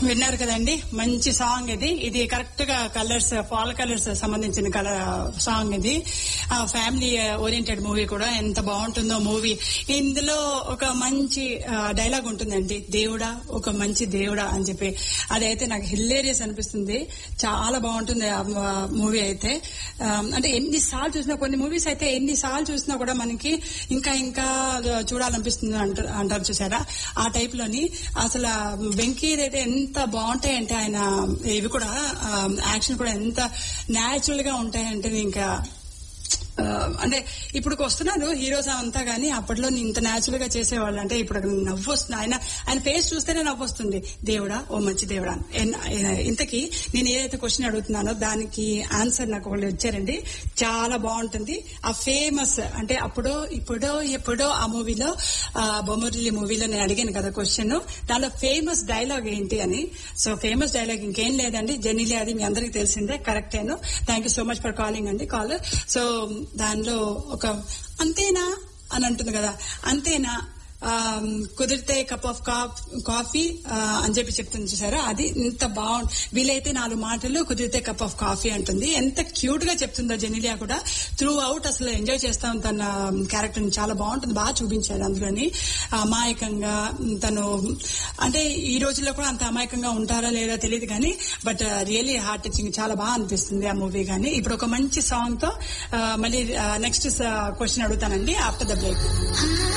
విన్నారు కదండి మంచి సాంగ్ ఇది ఇది కరెక్ట్ గా కలర్స్ ఫాల్ కలర్స్ సంబంధించిన కలర్ సాంగ్ ఇది ఫ్యామిలీ ఓరియంటెడ్ మూవీ కూడా ఎంత బాగుంటుందో మూవీ ఇందులో ఒక మంచి డైలాగ్ ఉంటుందండి దేవుడా ఒక మంచి దేవుడా అని చెప్పి అదైతే నాకు హిల్లేరియస్ అనిపిస్తుంది చాలా బాగుంటుంది ఆ మూవీ అయితే ఆ, అంటే ఎన్నిసార్లు చూసినా కొన్ని మూవీస్ అయితే ఎన్నిసార్లు చూసినా కూడా మనకి ఇంకా ఇంకా చూడాలనిపిస్తుంది అంటారు అంటారు చూసారా ఆ టైప్ లోని అసలు ఆ వెంకీ అయితే ఎంత బాగుంటాయంటే ఆయన ఇవి కూడా యాక్షన్ కూడా ఎంత న్యాచురల్ గా ఉంటాయంటే ఇంకా ఆ, అంటే ఇప్పుడు వస్తున్నారు హీరోస్ అంతా గానీ అప్పట్లో ఇంత న్యాచురల్ గా చేసేవాళ్ళు అంటే ఇప్పుడు నవ్వు వస్తుంది ఆయన ఆయన ఫేస్ చూస్తేనే నవ్వు వస్తుంది దేవుడా ఓ మంచి దేవుడా ఎన్- ఎన్- ఇంతకీ నేను ఏదైతే క్వశ్చన్ అడుగుతున్నానో దానికి ఆన్సర్ నాకు వాళ్ళు ఇచ్చారండి చాలా బాగుంటుంది ఆ ఫేమస్ అంటే అప్పుడో ఇప్పుడో ఎప్పుడో ఆ మూవీలో బొమ్మరిల్లి మూవీలో నేను అడిగాను కదా క్వశ్చన్ దానిలో ఫేమస్ డైలాగ్ ఏంటి అని సో ఫేమస్ డైలాగ్ ఇంకేం లేదండి జెనిలే అది మీ అందరికి తెలిసిందే కరెక్టేను thank you so much for calling అండి కాల్ సో దానిలో ఒక అంతేనా అని అంటుంది కదా అంతేనా ఆ, కుదిరితే కప్ ఆఫ్ కాఫీ ఆ, అని చెప్పి చెప్తుంది చూసారా అది ఇంత బాగుంది వీలైతే నాలుగు మాటలు కుదిరితే కప్ ఆఫ్ కాఫీ అంటుంది ఎంత క్యూట్ గా చెప్తుందో జెనిలియా కూడా త్రూ అవుట్ అసలు ఎంజాయ్ చేస్తాం తన క్యారెక్టర్ చాలా బాగుంటుంది బాగా చూపించారు అందులోని అమాయకంగా తను అంటే ఈ రోజుల్లో కూడా అంత అమాయకంగా ఉంటారా లేదా తెలియదు కానీ బట్ రియలీ హార్ట్ టచింగ్ చాలా బాగా అనిపిస్తుంది ఆ మూవీ కానీ ఇప్పుడు ఒక మంచి సాంగ్ తో ఆ, మళ్ళీ నెక్స్ట్ క్వశ్చన్ అడుగుతానండి ఆఫ్టర్ ద బ్రేక్